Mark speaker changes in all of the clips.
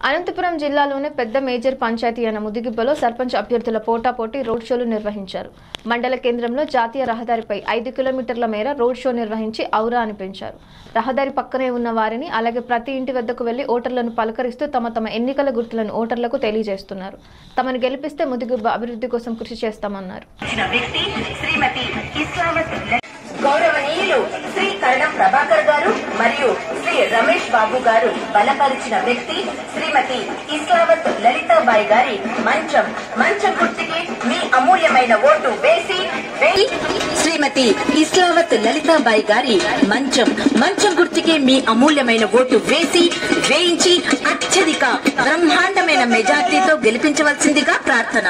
Speaker 1: అనంతపురం జిల్లాలోనే పెద్ద మేజర్ పంచాయతీ అయిన ముదిగిబ్బలో సర్పంచ్ అభ్యర్థుల పోటాపోటీ రోడ్ షోలు నిర్వహించారు మండల కేంద్రంలో జాతీయ రహదారిపై ఐదు కిలోమీటర్ల మేర రోడ్ షో నిర్వహించి ఔరా అనిపించారు రహదారి పక్కనే ఉన్న వారిని అలాగే ప్రతి ఇంటి వద్దకు వెళ్లి ఓటర్లను పలకరిస్తూ తమ తమ ఎన్నికల గుర్తులను ఓటర్లకు తెలియజేస్తున్నారు తమను గెలిపిస్తే ముదిగుబ్బ అభివృద్ధి కోసం కృషి చేస్తామన్నారు
Speaker 2: ఇచ్చిన వ్యక్తి శ్రీమతి ఇస్లామత్ ల- గౌరవనీయులు శ్రీ కరణం ప్రభాకర్ గారు మరియు శ్రీ రమేష్ బాబు గారు బలపరిచిన వ్యక్తి శ్రీమతి ఇస్లావత్ లలితాబాయి గారి మంచం మంచం గుర్తుకి మీ అమూల్యమైన ఓటు వేసి వేసి శ్రీమతి ఇస్లావత్ లలితాబాయి గారి మంచం మంచం గుర్తుకి మీ అమూల్యమైన ఓటు వేసి వేయించి అత్యధిక బ్రహ్మాండమైన మెజార్టీతో గెలిపించవలసిందిగా ప్రార్థన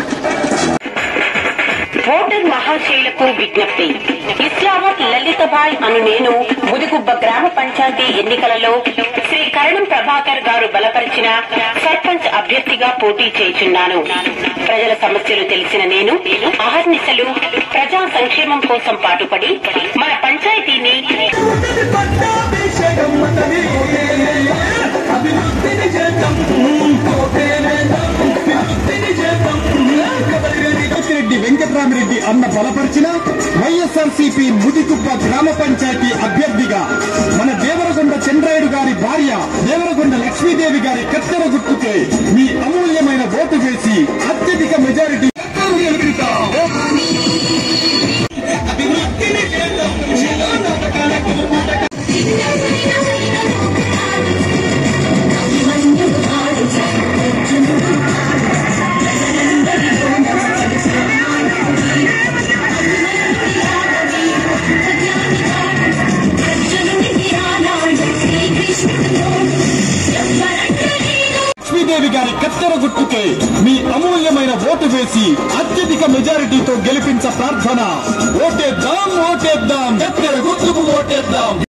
Speaker 3: ఓటర్ మహాశైలకు విజ్ఞప్తి ఇస్లామత్ లలితబాయ్ అను నేను ముదిగుబ్బ గ్రామ పంచాయతీ ఎన్నికలలో శ్రీ కరణం ప్రభాకర్ గారు బలపరిచిన సర్పంచ్ అభ్యర్థిగా పోటీ చేయుచున్నాను ప్రజల సమస్యలు తెలిసిన నేను అహర్నిశలు ప్రజా సంక్షేమం కోసం పాటుపడి మన పంచాయతీని
Speaker 4: పట్టాభిషేకం అతని అభివృద్ధిని చేద్దాం అభివృద్ధిని చేద్దాం రెడ్డి వెంకటరామిరెడ్డి అన్న బలపరిచిన వైఎస్ఆర్సీపీ ముదికుప్ప గ్రామ పంచాయతీ అభ్యర్థిగా మన దేవరకొండ చంద్రాయుడు గారి భార్య దేవరకొండ లక్ష్మీదేవి గారి కత్తెర గుర్తుకే మీ అమూల్యమైన ఓటు వేసి అత్యధిక మెజారిటీ అభివృద్ధిని చేద్దాం లక్ష్మీదేవి గారి కత్తెర గుర్తుకే మీ అమూల్యమైన ఓటు వేసి అత్యధిక మెజారిటీతో గెలిపించ ప్రార్థన ఓటేద్దాం ఓటేద్దాం కత్తెర గుర్తుకు ఓటేద్దాం